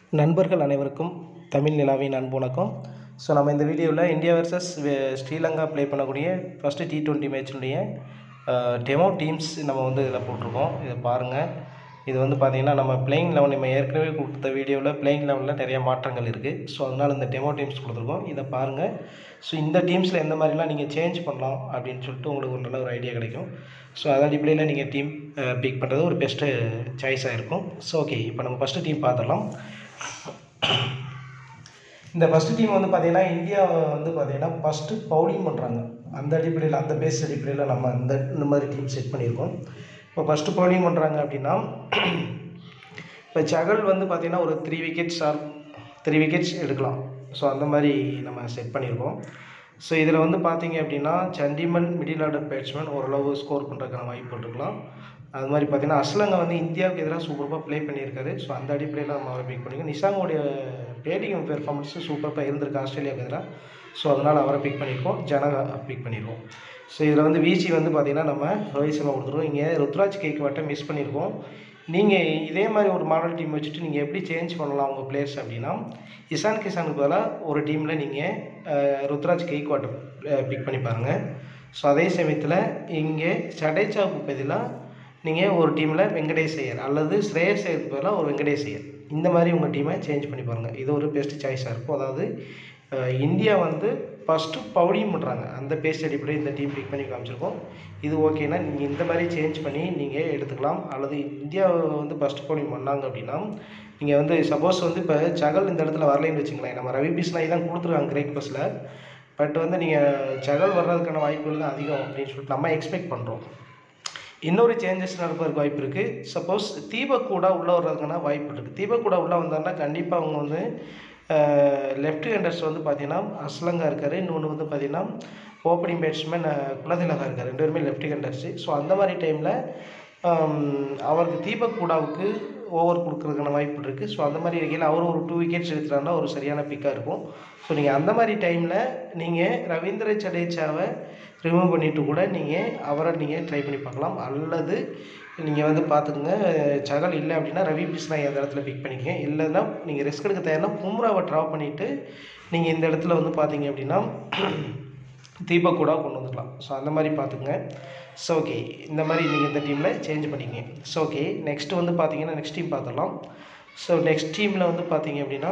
நண்பர்கள் அனைவருக்கும் தமிழ் நிலாவின் அன்பு வணக்கம் ஸோ நம்ம இந்த வீடியோவில் இந்தியா வர்சஸ் ஸ்ரீலங்கா ப்ளே பண்ணக்கூடிய ஃபஸ்ட்டு டி டுவெண்ட்டி மேட்சுடைய டெமோ டீம்ஸ் நம்ம வந்து இதில் போட்டிருக்கோம் இதை பாருங்கள் இது வந்து பார்த்திங்கன்னா நம்ம பிளேயிங் லெவன் நம்ம ஏற்கனவே கொடுத்த வீடியோவில் பிளேயிங் லெவனில் நிறைய மாற்றங்கள் இருக்குது ஸோ அதனால் இந்த டெமோ டீம்ஸ் கொடுத்துருக்கோம் இதை பாருங்கள் ஸோ இந்த டீம்ஸில் எந்த மாதிரிலாம் நீங்கள் சேஞ்ச் பண்ணலாம் அப்படின்னு சொல்லிட்டு உங்களுக்கு ஒரு நல்ல ஒரு ஐடியா கிடைக்கும் ஸோ அதன் அடிப்படையில் நீங்கள் டீம் பிக் பண்ணுறது ஒரு பெஸ்ட்டு சாய்ஸாக இருக்கும் ஸோ ஓகே இப்போ நம்ம ஃபஸ்ட்டு டீம் பார்த்துடலாம் இந்த ஃபஸ்ட்டு டீம் வந்து பார்த்திங்கன்னா இந்தியா வந்து பார்த்திங்கன்னா ஃபஸ்ட்டு பவுலிங் பண்ணுறாங்க அந்த அடிப்படையில் அந்த பேஸ் அடிப்படையில் நம்ம அந்த இந்த மாதிரி டீம் செட் பண்ணியிருக்கோம் இப்போ ஃபஸ்ட்டு பவுலிங் பண்ணுறாங்க அப்படின்னா இப்போ சகல் வந்து பார்த்திங்கன்னா ஒரு three wickets or three wickets எடுக்கலாம் ஸோ அந்த மாதிரி நம்ம செட் பண்ணியிருக்கோம் ஸோ இதில் வந்து பார்த்தீங்க அப்படின்னா சண்டிமன் மிடில் ஆர்டர் பேட்ஸ்மேன் ஓரளவு ஸ்கோர் பண்ணுறதுக்கான வாய்ப்பு இருக்கலாம் அது மாதிரி பார்த்தீங்கன்னா அஸ்லங்க வந்து இந்தியாவுக்கு எதிராக சூப்பராக ப்ளே பண்ணியிருக்காரு ஸோ அந்த அடிப்படையில் நம்ம அவரை பிக் பண்ணிக்கோம் நிஷாங்கோடைய பேட்டிங் பெர்ஃபார்மன்ஸு சூப்பராக இருந்திருக்கு ஆஸ்திரேலியாவுக்கு எதிராக ஸோ அதனால் அவரை பிக் பண்ணியிருக்கோம் ஜனகா பிக் பண்ணியிருக்கோம் ஸோ இதில் வந்து விசி வந்து பார்த்திங்கன்னா நம்ம ரோஹித் சர்மா கொடுத்துருவோம் இங்கே ருத்ராஜ் கேக் வட்டம் மிஸ் பண்ணியிருக்கோம் நீங்கள் இதே மாதிரி ஒரு மாடல் டீம் வச்சுட்டு நீங்கள் எப்படி சேஞ்ச் பண்ணலாம் உங்கள் பிளேயர்ஸ் அப்படின்னா இசான் கிசானுக்கு பதிலாக ஒரு டீமில் நீங்கள் ருத்ராஜ் கெய்க்வாட்டர் பிக் பண்ணி பாருங்கள் ஸோ அதே சமயத்தில் இங்கே ஜடேஜாவுக்கு பதிலாக நீங்கள் ஒரு டீமில் வெங்கடேஷ் ஐயர் அல்லது ஸ்ரேயஸ் ஐயருக்கு பதிலாக ஒரு வெங்கடேஷ் ஐயர் இந்த மாதிரி உங்கள் டீமை சேஞ்ச் பண்ணி பாருங்கள் இது ஒரு பெஸ்ட் சாய்ஸாக இருக்கும் அதாவது இந்தியா வந்து ஃபஸ்ட்டு பவுலிங் பண்ணுறாங்க அந்த பேஸ்ட் அடிப்படையில் இந்த டீம் பிக் பண்ணி காமிச்சிருக்கோம் இது ஓகேனா நீங்கள் இந்த மாதிரி சேஞ்ச் பண்ணி நீங்கள் எடுத்துக்கலாம் அல்லது இந்தியா வந்து ஃபஸ்ட் பவுலிங் பண்ணாங்க அப்படின்னா நீங்கள் வந்து சப்போஸ் வந்து இப்போ சகல் இந்த இடத்துல வரலைன்னு வச்சுங்களேன் நம்ம ரவி பிஸ்னாய் தான் கொடுத்துருக்காங்க கிரேக் பஸ்ஸில் பட் வந்து நீங்கள் சகல் வர்றதுக்கான வாய்ப்புகள் தான் அதிகம் அப்படின்னு சொல்லிட்டு நம்ம எக்ஸ்பெக்ட் பண்ணுறோம் இன்னொரு சேஞ்சஸ் நடப்பதற்கு வாய்ப்பு இருக்குது சப்போஸ் தீபக் கூட உள்ளே வர்றதுக்கான வாய்ப்பு இருக்குது தீபக் கூட உள்ளே வந்தாருன்னா கண்டிப்பாக அவங்க வந்து லெஃப்ட் ஹேண்டர்ஸ் வந்து பார்த்தீங்கன்னா அஸ்லங்கா இருக்கார் இன்னொன்று வந்து பார்த்தீங்கன்னா ஓப்பனிங் பேட்ஸ்மேன் குலதிலகா இருக்கார் ரெண்டு பேருமே லெஃப்ட் ஹேண்டர்ஸு ஸோ அந்த மாதிரி டைமில் அவருக்கு தீபக் கூடாவுக்கு ஓவர் கொடுக்குறதுக்கான வாய்ப்பு இருக்குது ஸோ அந்த மாதிரி இருக்கையில் அவர் ஒரு டூ விக்கெட்ஸ் எடுத்துட்டாருன்னா ஒரு சரியான பிக்காக இருக்கும் ஸோ நீங்கள் அந்த மாதிரி டைமில் நீங்கள் ரவீந்திர ஜடேஜாவை ரிமூவ் பண்ணிவிட்டு கூட நீங்கள் அவரை நீங்கள் ட்ரை பண்ணி பார்க்கலாம் அல்லது நீங்கள் வந்து பார்த்துக்குங்க சகல் இல்லை அப்படின்னா ரவி பிஸ்னாய் அந்த இடத்துல பிக் பண்ணிக்கங்க இல்லைன்னா நீங்கள் ரிஸ்க் எடுக்க தயார்னா பும்ராவை ட்ராப் பண்ணிவிட்டு நீங்கள் இந்த இடத்துல வந்து பார்த்தீங்க அப்படின்னா தீபக் கூட கொண்டு வந்துக்கலாம் ஸோ அந்த மாதிரி பார்த்துக்குங்க ஸோ ஓகே இந்த மாதிரி நீங்கள் இந்த டீமில் சேஞ்ச் பண்ணிக்கங்க ஸோ ஓகே நெக்ஸ்ட்டு வந்து பார்த்தீங்கன்னா நெக்ஸ்ட் டீம் பார்த்துடலாம் ஸோ நெக்ஸ்ட் டீமில் வந்து பார்த்தீங்க அப்படின்னா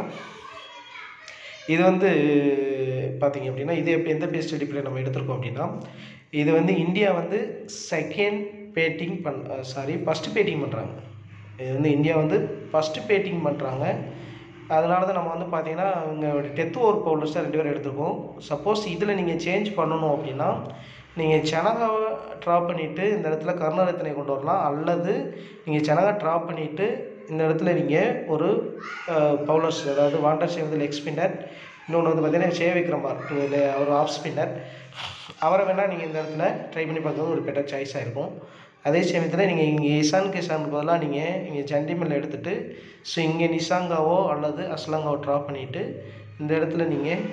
இது வந்து பார்த்தீங்க அப்படின்னா இது எப்படி எந்த பேஸ்ட் அடிப்படையில் நம்ம எடுத்திருக்கோம் அப்படின்னா இது வந்து இந்தியா வந்து செகண்ட் பேட்டிங் பண் சாரி ஃபஸ்ட்டு பேட்டிங் பண்ணுறாங்க இது வந்து இந்தியா வந்து ஃபஸ்ட்டு பேட்டிங் பண்ணுறாங்க அதனால தான் நம்ம வந்து பார்த்தீங்கன்னா இங்கே டெத் ஓவர் பவுலர்ஸ் ரெண்டு பேரும் எடுத்துருக்கோம் சப்போஸ் இதில் நீங்கள் சேஞ்ச் பண்ணணும் அப்படின்னா நீங்கள் சனகாவை ட்ராப் பண்ணிவிட்டு இந்த இடத்துல கருணரத்தனை கொண்டு வரலாம் அல்லது நீங்கள் சனகா ட்ராப் பண்ணிவிட்டு இந்த இடத்துல நீங்கள் ஒரு பவுலர்ஸ் அதாவது வாண்டர்ஸ் வந்து லெக் ஸ்பின்னர் இன்னொன்று வந்து பார்த்தீங்கன்னா ஷே விக்ரமார் ஒரு ஆஃப் ஸ்பின்னர் அவரை வேணால் நீங்கள் இந்த இடத்துல ட்ரை பண்ணி பார்க்குறது ஒரு பெட்டர் சாய்ஸாக இருக்கும் அதே சமயத்தில் நீங்கள் இங்கே இசான் கிசான் பதிலாக நீங்கள் இங்கே சண்டிமல் எடுத்துகிட்டு ஸோ இங்கே நிசாங்காவோ அல்லது அஸ்லாங்காவோ ட்ராப் பண்ணிவிட்டு இந்த இடத்துல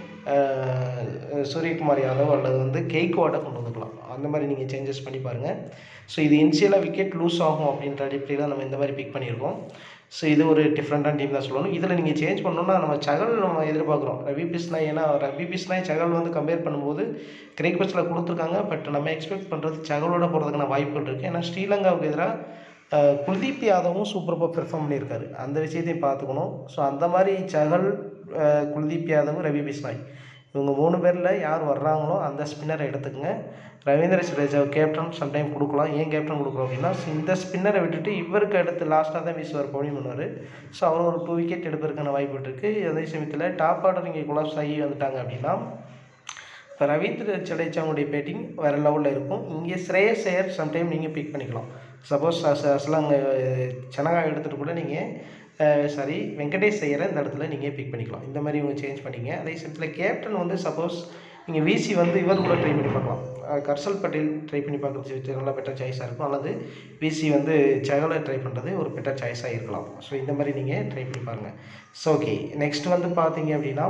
நீங்கள் சூரியகுமார் யாதவ் அல்லது வந்து கெய்க்வாடை கொண்டு வந்துக்கலாம் அந்த மாதிரி நீங்கள் சேஞ்சஸ் பண்ணி பாருங்கள் ஸோ இது இன்சியலாக விக்கெட் லூஸ் ஆகும் அப்படின்ற அடிப்படையில் நம்ம இந்த மாதிரி பிக் பண்ணியிருக்கோம் ஸோ இது ஒரு டிஃப்ரெண்ட்டான டீம் தான் சொல்லணும் இதில் நீங்கள் சேஞ்ச் பண்ணணும்னா நம்ம சகல் நம்ம எதிர்பார்க்குறோம் ரவி பிஸ்னாய் ஏன்னா ரவி பிஸ்னாய் சகல் வந்து கம்பேர் பண்ணும்போது கிரேக் பஸ்ஸில் கொடுத்துருக்காங்க பட் நம்ம எக்ஸ்பெக்ட் பண்ணுறது சகலோட போகிறதுக்கான வாய்ப்புகள் இருக்குது ஏன்னா ஸ்ரீலங்காவுக்கு எதிராக குல்தீப் யாதவும் சூப்பராக பெர்ஃபார்ம் பண்ணியிருக்காரு அந்த விஷயத்தையும் பார்த்துக்கணும் ஸோ அந்த மாதிரி சகல் குல்தீப் யாதவ் ரவி பிஸ்னாய் இவங்க மூணு பேரில் யார் வர்றாங்களோ அந்த ஸ்பின்னரை எடுத்துக்கங்க ரவீந்திர ஜடேஜா கேப்டன் சம்டைம் கொடுக்கலாம் ஏன் கேப்டன் கொடுக்குறோம் அப்படின்னா இந்த ஸ்பின்னரை விட்டுட்டு இவருக்கு அடுத்து லாஸ்ட்டாக தான் வீசுவார் பவுலிங் பண்ணுவார் ஸோ அவர் ஒரு டூ விக்கெட் எடுப்பதற்கான வாய்ப்பு இருக்குது அதே சமயத்தில் டாப் ஆர்டர் இங்கே குலாப்ஸ் ஆகி வந்துட்டாங்க அப்படின்னா இப்போ ரவீந்திர ஜடேஜாவுடைய பேட்டிங் வேறு லெவலில் இருக்கும் இங்கே ஸ்ரேயஸ் ஐயர் சம்டைம் நீங்கள் பிக் பண்ணிக்கலாம் சப்போஸ் அஸ் அஸ்லாங்க சனகா எடுத்துகிட்டு கூட நீங்கள் சாரி வெங்கடேஷ் ஐயரை இந்த இடத்துல நீங்கள் பிக் பண்ணிக்கலாம் இந்த மாதிரி இவங்க சேஞ்ச் பண்ணிங்க அதே சமயத்தில் கேப்டன் வந்து சப்போஸ் நீங்கள் விசி வந்து இவர் கூட ட்ரை பண்ணி பார்க்கலாம் கர்சல் பட்டேல் ட்ரை பண்ணி பார்க்குறது வச்சு நல்லா பெட்டர் சாய்ஸாக இருக்கும் அல்லது விசி வந்து சகலை ட்ரை பண்ணுறது ஒரு பெட்டர் சாய்ஸாக இருக்கலாம் ஸோ இந்த மாதிரி நீங்கள் ட்ரை பண்ணி பாருங்கள் ஸோ ஓகே நெக்ஸ்ட் வந்து பார்த்தீங்க அப்படின்னா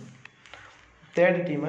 தேர்ட் டீமு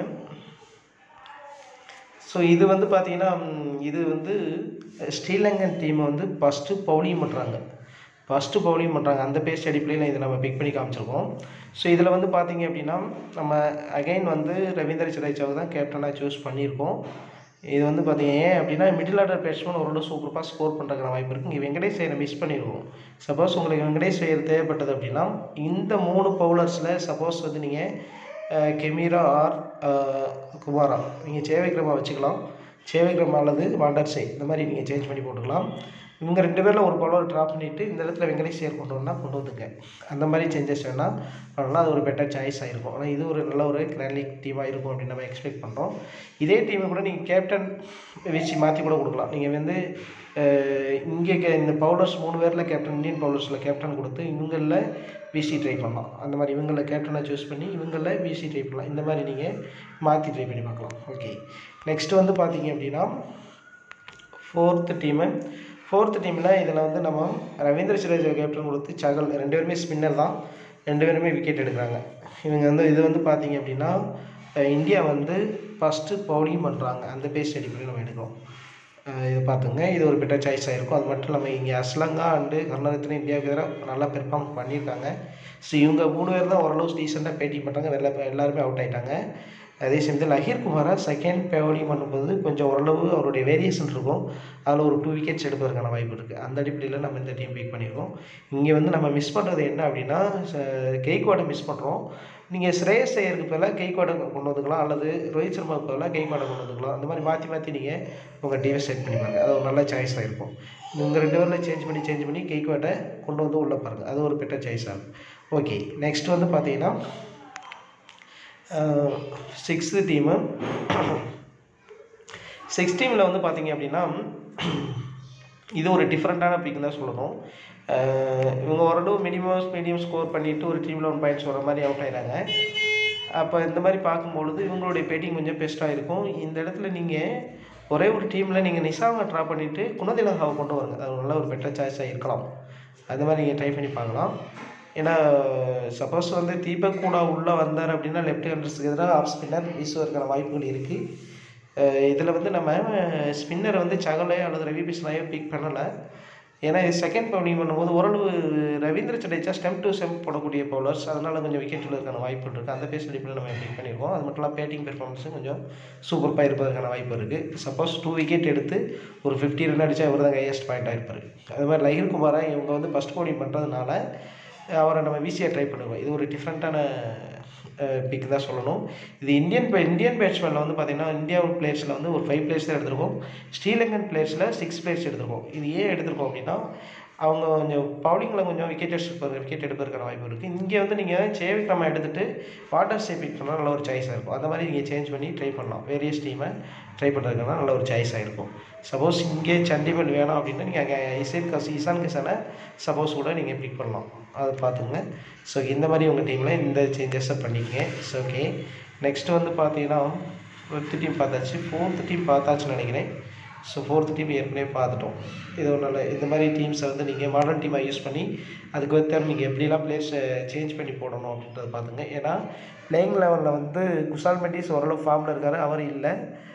ஸோ இது வந்து பார்த்தீங்கன்னா ம், இது வந்து ஸ்ரீலங்கன் டீமை வந்து ஃபஸ்ட்டு பவுலிங் பண்ணுறாங்க ஃபஸ்ட்டு பவுலிங் பண்ணுறாங்க அந்த பேஸ்ட் அடிப்படையில் இதை நம்ம பிக் பண்ணி காமிச்சிருக்கோம் ஸோ இதில் வந்து பார்த்தீங்க அப்படின்னா நம்ம அகைன் வந்து ரவீந்திர ஜடேஜாவை தான் கேப்டனாக சூஸ் பண்ணியிருக்கோம் இது வந்து பார்த்தீங்க ஏன் அப்படின்னா மிடில் ஆர்டர் பேட்ஸ்மேன் ஓரளவு சூப்பராக ஸ்கோர் பண்ணுறதுக்கான வாய்ப்பு இருக்குது இங்கே வெங்கடேஷ் ஐயரை மிஸ் பண்ணிடுவோம் சப்போஸ் உங்களுக்கு வெங்கடேஷ் ஐயர் தேவைப்பட்டது அப்படின்னா இந்த மூணு பவுலர்ஸில் சப்போஸ் வந்து நீங்கள் கெமீரா ஆர் குமாரா நீங்கள் சேவிக்ரமா வச்சுக்கலாம் சேவிக்ரமா அல்லது வாண்டர்ஸே இந்த மாதிரி நீங்கள் சேஞ்ச் பண்ணி போட்டுக்கலாம் இவங்க ரெண்டு பேரில் ஒரு பவுலர் ட்ராப் பண்ணிவிட்டு இந்த இடத்துல வெங்கடேஷ் ஐயர் கொண்டு வந்தால் கொண்டு வந்துங்க அந்த மாதிரி சேஞ்சஸ் வேணால் பண்ணலாம் அது ஒரு பெட்டர் சாய்ஸாக இருக்கும் ஆனால் இது ஒரு நல்ல ஒரு கிராண்ட் லீக் டீமாக இருக்கும் அப்படின்னு நம்ம எக்ஸ்பெக்ட் பண்ணுறோம் இதே டீமை கூட நீங்கள் கேப்டன் வச்சு மாற்றி கூட கொடுக்கலாம் நீங்கள் வந்து இங்கே இந்த பவுலர்ஸ் மூணு பேரில் கேப்டன் இந்தியன் பவுலர்ஸில் கேப்டன் கொடுத்து இவங்களில் விசி ட்ரை பண்ணலாம் அந்த மாதிரி இவங்களில் கேப்டனை சூஸ் பண்ணி இவங்களில் விசி ட்ரை பண்ணலாம் இந்த மாதிரி நீங்கள் மாற்றி ட்ரை பண்ணி பார்க்கலாம் ஓகே நெக்ஸ்ட் வந்து பார்த்தீங்க அப்படின்னா ஃபோர்த்து டீமு ஃபோர்த்து டீமில் இதில் வந்து நம்ம ரவீந்திர ஜடேஜா கேப்டன் கொடுத்து சகல் ரெண்டு பேருமே ஸ்பின்னர் தான் ரெண்டு பேருமே விக்கெட் எடுக்கிறாங்க இவங்க வந்து இது வந்து பார்த்தீங்க அப்படின்னா அஹ் இந்தியா வந்து ஃபஸ்ட்டு பவுலிங் பண்ணுறாங்க அந்த பேஸ் அடிப்படையில் நம்ம எடுக்கிறோம் அஹ் இது பார்த்துங்க இது ஒரு பெட்டர் சாய்ஸாக இருக்கும் அது மட்டும் இல்லாமல் இங்கே அஸ்லங்கா அண்டு கர்நாடகத்தில் இந்தியாவுக்கு எதிராக நல்லா பெர்ஃபார்ம் பண்ணியிருக்காங்க ஸோ இவங்க மூணு பேர் தான் ஓரளவு டீசெண்டாக பேட்டி பண்ணுறாங்க வெளில எல்லாருமே அவுட் ஆயிட்டாங்க அதே சமயத்தில் லஹீர் குமாரை செகண்ட் பவுலிங் பண்ணும்போது கொஞ்சம் ஓரளவு அவருடைய வேரியேஷன் இருக்கும் அதில் ஒரு டூ விக்கெட்ஸ் எடுப்பதற்கான வாய்ப்பு இருக்குது அந்த அடிப்படையில் நம்ம இந்த டீம் பிக் பண்ணியிருக்கோம் இங்கே வந்து நம்ம மிஸ் பண்ணுறது என்ன அப்படின்னா கெய்க்வாடை மிஸ் பண்ணுறோம் நீங்கள் ஸ்ரேயஸ் ஐயருக்கு பதிலாக கெய்க்வாடை கொண்டு வந்துக்கலாம் அல்லது ரோஹித் சர்மாவுக்கு பதிலாக கெய்க்வாடை கொண்டு வந்துக்கலாம் அந்த மாதிரி மாற்றி மாற்றி நீங்கள் உங்கள் டீமை செட் பண்ணி பாருங்கள் அது ஒரு நல்ல சாய்ஸாக இருக்கும் இவங்க ரெண்டு பேரில் சேஞ்ச் பண்ணி சேஞ்ச் பண்ணி கெய்க்வாடை கொண்டு வந்து உள்ளே பாருங்கள் அது ஒரு பெட்டர் சாய்ஸாக இருக்கும் ஓகே நெக்ஸ்ட் வந்து பார்த்தீங்கன்னா சிக்ஸ்த்து டீமு சிக்ஸ் டீமில் வந்து பார்த்தீங்க அப்படின்னா இது ஒரு டிஃப்ரெண்ட்டான பிக் தான் சொல்லணும் அஹ் இவங்க ஓரளவு மினிமம் மீடியம் ஸ்கோர் பண்ணிவிட்டு ஒரு டீமில் ஒன் பாயிண்ட்ஸ் வர மாதிரி அவுட் ஆயிடுறாங்க அப்போ இந்த மாதிரி பார்க்கும்பொழுது இவங்களுடைய பேட்டிங் கொஞ்சம் பெஸ்ட்டாக இருக்கும் இந்த இடத்துல நீங்கள் ஒரே ஒரு டீமில் நீங்கள் நிசாவை ட்ரா பண்ணிவிட்டு குணதிலகாவை கொண்டு வருங்க அது ஒரு நல்ல ஒரு பெட்டர் சாய்ஸாக இருக்கலாம் அந்த மாதிரி நீங்கள் ட்ரை பண்ணி பார்க்கலாம் ஏன்னா சப்போஸ் வந்து தீபக் கூட உள்ளே வந்தார் அப்படின்னா லெஃப்ட் ஹேண்டர்ஸுக்கு எதிராக ஆஃப் ஸ்பின்னர் வீசுவதற்கான வாய்ப்புகள் இருக்குது இதில் வந்து நம்ம ஸ்பின்னர் வந்து சகலை அல்லது ரவி பிஸ்னாயோ பிக் பண்ணலை ஏன்னா இது செகண்ட் பவுலிங் பண்ணும்போது ஓரளவு Ravindra Jadeja stump to stump போடக்கூடிய பவுலர்ஸ் அதனால் கொஞ்சம் விக்கெட் விழுவதற்கான வாய்ப்பு இருக்குது அந்த பேஸ் அடிப்படையில் நம்ம பிக் பண்ணியிருக்கோம் அது மட்டும் இல்லாமல் பேட்டிங் பெர்ஃபார்மன்ஸும் கொஞ்சம் சூப்பராக இருப்பதற்கான வாய்ப்பு இருக்குது சப்போஸ் டூ விக்கெட் எடுத்து ஒரு ஃபிஃப்டி ரன் அடித்தா இவர் தான் ஹையஸ்ட் பாயிண்டாக இருப்பார் அது மாதிரி லஹீர் குமாரை இவங்க வந்து ஃபஸ்ட் பவுலிங் பண்ணுறதுனால அவரை நம்ம வீசியாக ட்ரை பண்ணுவோம் இது ஒரு டிஃப்ரெண்ட்டான பிக் தான் சொல்லணும் இது இந்தியன் இந்தியன் பேட்ஸ்மேனில் வந்து பார்த்திங்கன்னா இந்தியாவில் பிளேயர்ஸில் வந்து ஒரு ஃபைவ் பிளேயர்ஸ் தான் எடுத்திருக்கோம் ஸ்ரீலங்கன் பிளேயர்ஸில் சிக்ஸ் பிளேயர்ஸ் எடுத்திருக்கோம் இது ஏன் எடுத்திருக்கோம் அப்படின்னா அவங்க கொஞ்சம் பவுலிங்கில் கொஞ்சம் விக்கெட் எடுப்பது விக்கெட் எடுப்பதற்கான வாய்ப்பு இருக்குது இங்கே வந்து நீங்கள் சேவிக்ரமா எடுத்துகிட்டு வாட்டர் ஸ்டே பிக் பண்ணால் நல்ல ஒரு சாய்ஸாக இருக்கும் அந்த மாதிரி நீங்கள் சேஞ்ச் பண்ணி ட்ரை பண்ணலாம் வேரியஸ் டீமை ட்ரை பண்ணுறதுக்கான நல்ல ஒரு சாய்ஸாக இருக்கும் சப்போஸ் இங்கே சண்டிமல் வேணும் அப்படின்னா நீங்கள் அங்கே இசைன் கஸ் இசான் கிசானை சப்போஸ் கூட நீங்கள் பிக் பண்ணலாம் அதை பார்த்துங்க ஸோ இந்த மாதிரி உங்கள் டீமில் இந்த சேஞ்சஸை பண்ணிக்கங்க ஸோ ஓகே நெக்ஸ்ட் வந்து பார்த்தீங்கன்னா ஃபிஃப்த் டீம் பார்த்தாச்சு ஃபோர்த் டீம் பார்த்தாச்சுன்னு நினைக்கிறேன் ஸோ ஃபோர்த் டீம் ஏற்கனவே பார்த்துட்டோம் இது ஒரு நல்ல இந்த மாதிரி டீம்ஸை வந்து நீங்கள் மாடர்ன் டீமாக யூஸ் பண்ணி அதுக்கு வந்து நீங்கள் எப்படிலாம் பிளேயர்ஸை சேஞ்ச் பண்ணி போடணும் அப்படின்றத பார்த்துங்க ஏன்னா பிளேயிங் லெவலில் வந்து குசால் மெண்டிஸ் ஓரளவு ஃபார்மில் இருக்கார் அவர் இல்லை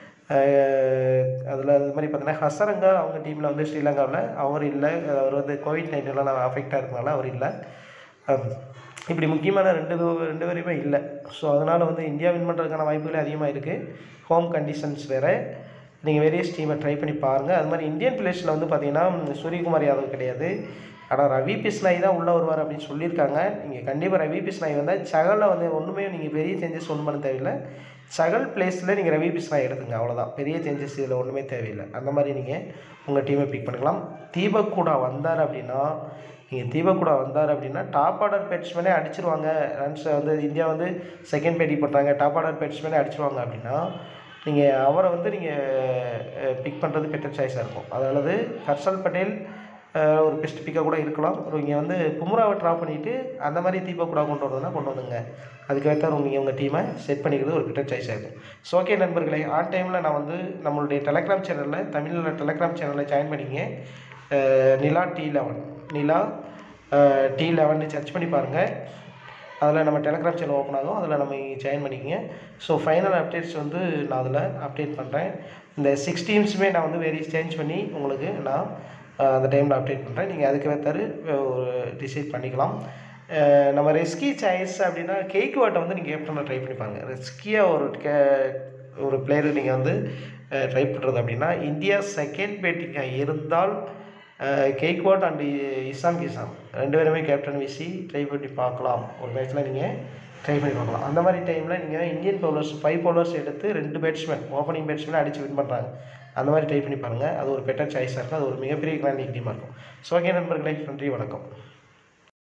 அதில் இது மாதிரி பார்த்தீங்கன்னா ஹசரங்கா அவங்க டீமில் வந்து ஸ்ரீலங்காவில் அவர் இல்லை அவர் வந்து கோவிட் நைன்டீன்லாம் அஃபெக்டாக இருக்கனால அவர் இல்லை இப்படி முக்கியமான ரெண்டு பேர் ரெண்டு பேருமே இல்லை ஸோ அதனால் வந்து இந்தியா வின் பண்ணுறதுக்கான வாய்ப்புகள் அதிகமாக இருக்குது ஹோம் கண்டிஷன்ஸ் வேறு நீங்கள் வேரியஸ் டீமை ட்ரை பண்ணி பாருங்கள் அது மாதிரி இந்தியன் பிளேயர்ஸில் வந்து பார்த்தீங்கன்னா சூரியகுமார் யாதவ் கிடையாது ஆனால் ரவி பிஸ்னாய் தான் உள்ளே வருவார் அப்படின்னு சொல்லியிருக்காங்க நீங்கள் கண்டிப்பாக ரவி பிஸ்னாய் வந்தால் சகலில் வந்து ஒன்றுமே நீங்கள் பெரிய சேஞ்சஸ் ஒன்றும் பண்ண தேவையில்லை சகல் பிளேஸில் நீங்கள் ரவி பிஸ்னாய் எடுத்துங்க அவ்வளோதான் பெரிய சேஞ்சஸ் இதில் ஒன்றுமே தேவையில்லை அந்த மாதிரி நீங்கள் உங்கள் டீமை பிக் பண்ணிக்கலாம் தீபக் கூட வந்தார் அப்படின்னா நீங்கள் தீபக் கூட வந்தார் அப்படின்னா டாப் ஆர்டர் பேட்ஸ்மேனே அடிச்சிருவாங்க ரன்ஸை வந்து இந்தியா வந்து செகண்ட் பேட்டி பண்ணுறாங்க டாப் ஆர்டர் பேட்ஸ்மேனே அடிச்சிருவாங்க அப்படின்னா நீங்கள் அவரை வந்து நீங்கள் பிக் பண்ணுறது பெட்டர் சாய்ஸாக இருக்கும் அதாவது ஹர்ஷல் பட்டேல் அஹ், ஒரு பெஸ்ட் பிக்காக கூட இருக்கலாம் ஒரு இங்கே வந்து பும்ராவை ட்ரா பண்ணிவிட்டு அந்த மாதிரி தீபக் கூட கொண்டு வரதுனா கொண்டு வந்துங்க அதுக்கேற்ற நீங்கள் உங்கள் டீமை செட் பண்ணிக்கிறது ஒரு பெட்டர் சாய்ஸாக இருக்கும் ஸோ ஓகே நண்பர்களே ஆன் டைமில் நான் வந்து நம்மளுடைய டெலகிராம் சேனலில் தமிழில் டெலகிராம் சேனலில் ஜாயின் பண்ணிங்க அஹ், Nila D eleven Nila D eleven search பண்ணி பாருங்கள் அதில் நம்ம டெலகிராம் சேனல் ஓப்பன் ஆகும் அதில் நம்ம ஜாயின் பண்ணிக்கங்க ஸோ ஃபைனல் அப்டேட்ஸ் வந்து நான் அதில் அப்டேட் பண்ணுறேன் இந்த சிக்ஸ் டீம்ஸுமே நான் வந்து வெரி சேஞ்ச் பண்ணி உங்களுக்கு நான் அஹ் அந்த டைமில் அப்டேட் பண்ணுறேன் நீங்கள் அதுக்கு ஏற்றாரு ஒரு டிசைட் பண்ணிக்கலாம் அஹ் நம்ம ரெஸ்கி சாய்ஸ் அப்படின்னா கேக் வாட்டை வந்து நீங்கள் கேப்டனில் ட்ரை பண்ணி பாருங்கள் ரெஸ்கியாக ஒரு கே ஒரு பிளேயர் நீங்கள் வந்து ட்ரை பண்ணுறது அப்படின்னா இந்தியா செகண்ட் பேட்டிங்காக இருந்தால் கேக்வாட் அண்ட் இசான் கிசான் ரெண்டு பேருமே கேப்டன் வீசி ட்ரை பண்ணி பார்க்கலாம் ஒரு மேட்ச்சில் நீங்கள் ட்ரை பண்ணி பார்க்கலாம் அந்த மாதிரி டைமில் நீங்கள் இந்தியன் பவுலர்ஸ் ஃபைவ் பவுலர்ஸ் எடுத்து ரெண்டு பேட்ஸ்மேன் ஓப்பனிங் பேட்ஸ்மேன் அடித்து வின் பண்ணுறாங்க அந்த மாதிரி ட்ரை பண்ணி பாருங்கள் அது ஒரு பெட்டர் சாய்ஸாக இருக்கும் அது ஒரு மிகப்பெரிய கிராண்டிங் டீமாக இருக்கும் ஸோ ஓகே நண்பர்களே நன்றி வணக்கம்